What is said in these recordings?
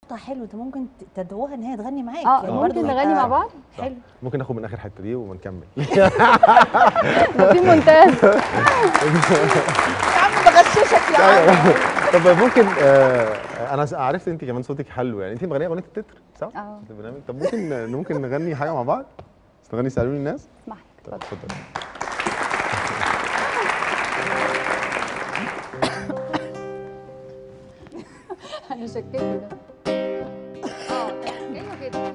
صوتها حلو انت ممكن ت- تدعوها ان هي تغني معاك اه يعني ممكن برضه نغني يبقى مع بعض صح. حلو ممكن ناخد من اخر حته دي ونكمل ده في مونتاج يا عم بغششك يا عم طب ممكن آه انا س- عرفت انت كمان صوتك حلو يعني انت مغنيه اغنيه التتر صح؟ اه. في البرنامج طب ممكن ممكن نغني حاجه مع بعض؟ بس نغني سالوني الناس؟ اسمح لي طب اتفضل انا شكيت ده اه كانه كده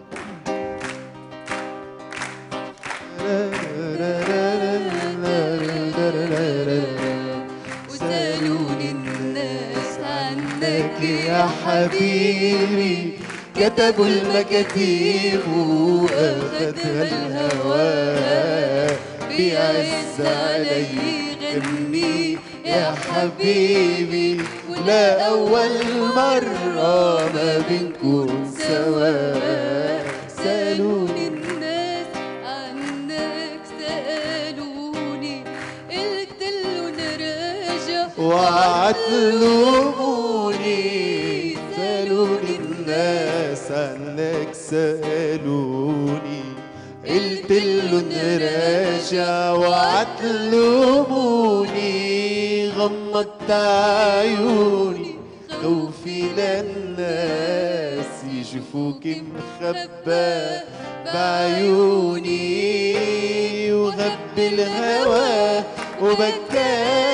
وسألوني الناس عنك يا حبيبي كتبوا المكاتيب وأخدها الهوى بيعز علي غني يا حبيبي ولا أول مرة ما بنكون سوا سألوني الناس عنك سألوني قلت لهم راجع وعطلبوني سألوني الناس عنك سألوني قلت لهم راجع وعطلبوني غمضت عيوني خوفي للناس يشوفوك مخبى بعيوني وغب الهوى وبكاني